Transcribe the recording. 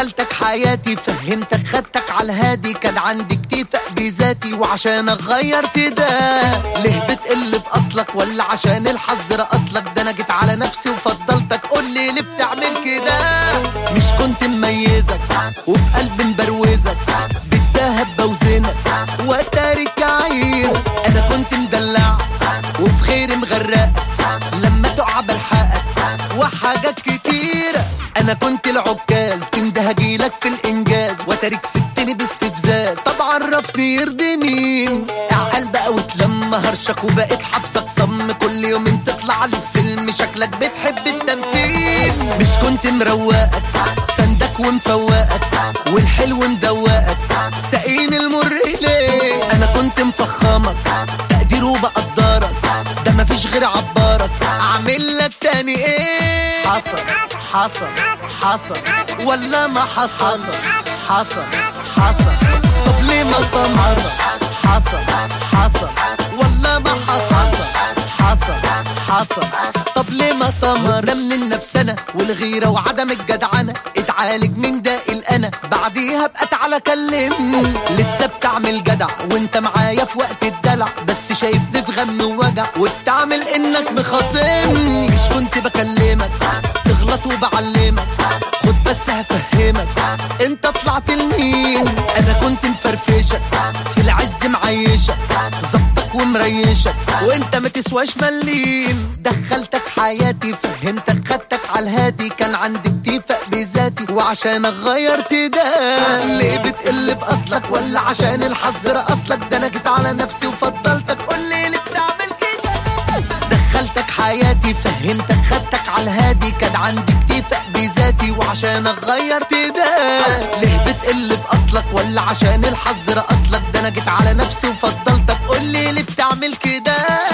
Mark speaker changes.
Speaker 1: دخلتك حياتي فهمتك خدتك على الهادي كان عندي اكتفاء بذاتي وعشانك غيرت ده ليه بتقل باصلك ولا عشان الحظ رقصلك ده انا جيت على نفسي وفضلتك قول لي ليه بتعمل كده مش كنت مميزك وفي قلبي مبروزك بالدهب بوزنك واتارك عير انا كنت مدلع وفي خير مغرقك لما تقع بلحقك وحاجات كتيرة انا كنت العكاز تنده هجيلك في الانجاز وتارك ستني باستفزاز طب عرفني يرضي مين اعقل بقى وتلم هرشك وبقيت حبسك صم كل يوم تطلع لي فيلم شكلك بتحب التمثيل مش كنت مروقك سندك ومفوقك والحلو مدوقك ساقين المر ليه انا كنت مفخمك تقدير وبقدرك ده مفيش غير عبارك اعمل لك تاني ايه حصل حصل حصل ولا ما حصل حصل حصل طب ليه ما طمر حصل حصل ولا ما حصل حصل حصل طب ليه ما طمر ده من النفسنة والغيرة وعدم الجدعنة اتعالج من ده الانا بعديها بقى تعالى كلمني لسه بتعمل جدع وانت معايا في وقت الدلع بس شايفني في غم ووجع وبتعمل انك مخاصمني مش كنت بكلمك تغلط وبعلمك خد بس هفهمك انت طلعت لمين انا كنت مفرفشك في العز معيشك ظبطك ومريشك وانت ما تسواش مليم دخلتك حياتي فهمتك خدتك على الهادي كان عندي اتفاق بذاتي وعشانك غيرت ده ليه بتقل باصلك ولا عشان الحظ رقصلك ده انا جيت على نفسي وفضلتك قول لي ليه بتعمل كده دخلتك حياتي فهمتك خدتك على الهادي كان عندي اكتفاء بذاتي وعشانك غيرت ده ليه بتقل باصلك ولا عشان الحظ رقصلك ده انا جيت على نفسي وفضلتك قول لي ليه بتعمل كده